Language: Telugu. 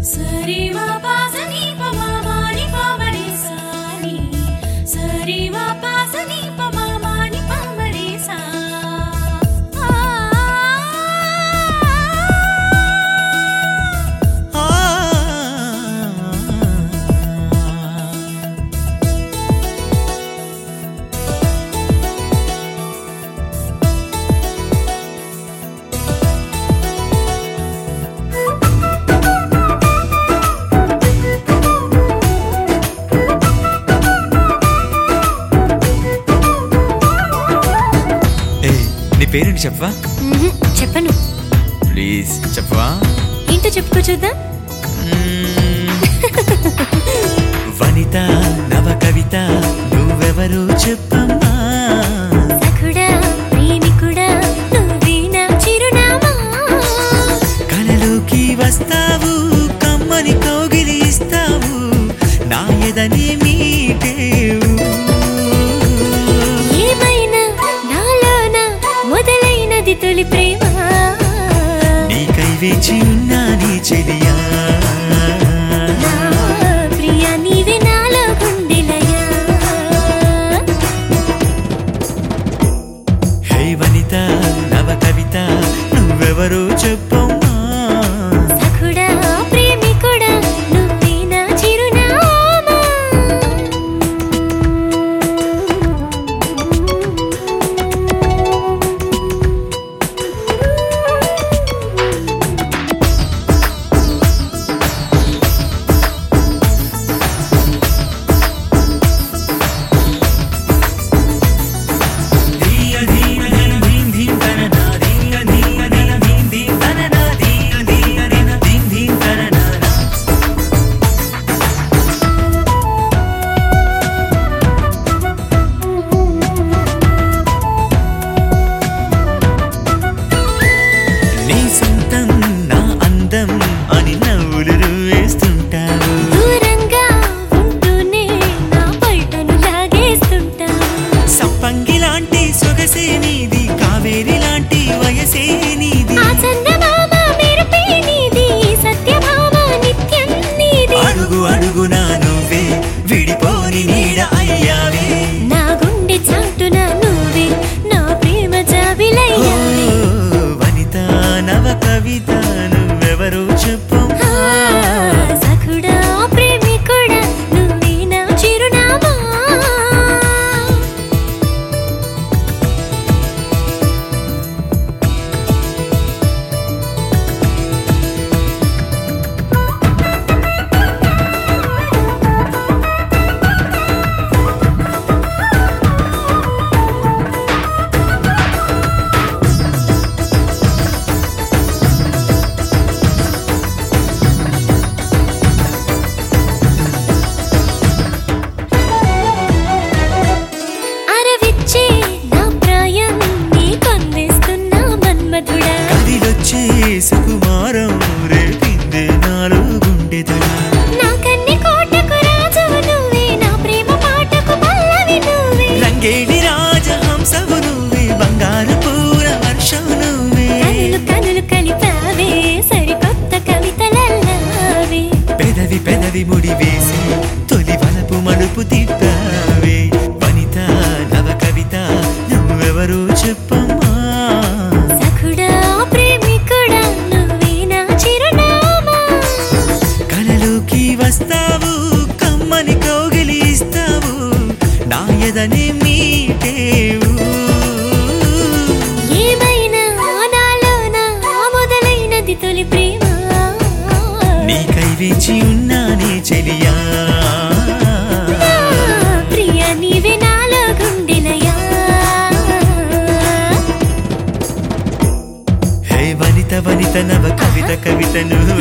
సరి మా పాస నీ ప మా మా ని ప మ రి సా ని సరి మా పాస ని ప మా మా ని ప మ రి సా ఆ ఏ నీ పేరేంటి చెప్పవా మ్మ్, చెప్పను ప్లీజ్ చెప్పవా ఏంటో చెప్పుకో చూద్దాం వనిత నవ కవిత నువ్వెవరు చెప్పమ్మా సఖుడా ప్రేమికుడా నువ్వే నా చిరునామా కలలోకి వస్తావు కమ్మని కౌగిలి ఇస్తావు నా ఎదని మీటేవు ఏమైనా నాలోన మొదలైనది తొలి ప్రేమ నీకై వేచి ఉన్నా నీ చెలియా నా ప్రియ నీవే నాలో గుండెలయా హే వనిత నవ కవిత నువ్వెవరు చెప్పమ్మా సఖుడా ప్రేమికుడా నువ్వే నా చిరునామా ధీయ ధీయ ధన ధీం ధీం తననా ధీయ ధీయ ధన ధీం ధీం తననా ధీయ ధీయ ధన ధీం ధీం తననా నీ సొంతం నా అందం అని నవ్వులు వేస్తుంటావు దూరంగా ఉంటూనే నా పల్టను లాగేస్తుంటావు సంపంగి లాంటి సొగసే నీది కావేరి లాంటి వయసే నీది ఆ చందమామ మెరుపే నీది సత్యభామ నిత్యం నీది అడుగు అడుగునా నువ్వే విడిపోని నీడ అయ్యావే నా గుండె చాటున నువ్వే నా ప్రేమ ఓ, జాబిలయ్యావే వనిత నవ కవిత నువ్వెవరు చెప్పు ఆ, సఖుడా ప్రేమికుడా నువ్వే నా చిరునామా అరవిచ్చే నా ప్రాయం నీ కందిస్తున్నా మన్మధుడా కదిలొచ్చే సుకుమారం రేపిందే నాలో గుండెదడా నా కన్ని కోటకు రాజు నువ్వే నా ప్రేమ పాటకు పల్లవి నువ్వే రంగేలి రాజహంసవు నువ్వే బంగారు పూల వర్షం నువ్వే కనులు కనులు కలిపావే సరికొత్త కవితలల్లావే పెదవి పెదవి ముడి వేసి తొలి వలపు మలుపు తిప్పావే వనిత నవ కవిత నువ్వెవరు చెప్పమ్మా సఖుడా ప్రేమికుడా నువ్వే నా చిరునామా కలలోకి వస్తావు కమ్మని కౌగిలి ఇస్తావు నా ఎదని మీటేవు ఏమైనా నాలోన మొదలైనది తొలి ప్రేమ నీకై వేచి ఉన్నానే చెలియా నా ప్రియ నీవే నాలో గుండెలయా హే వనిత వనిత నవ కవిత కవితను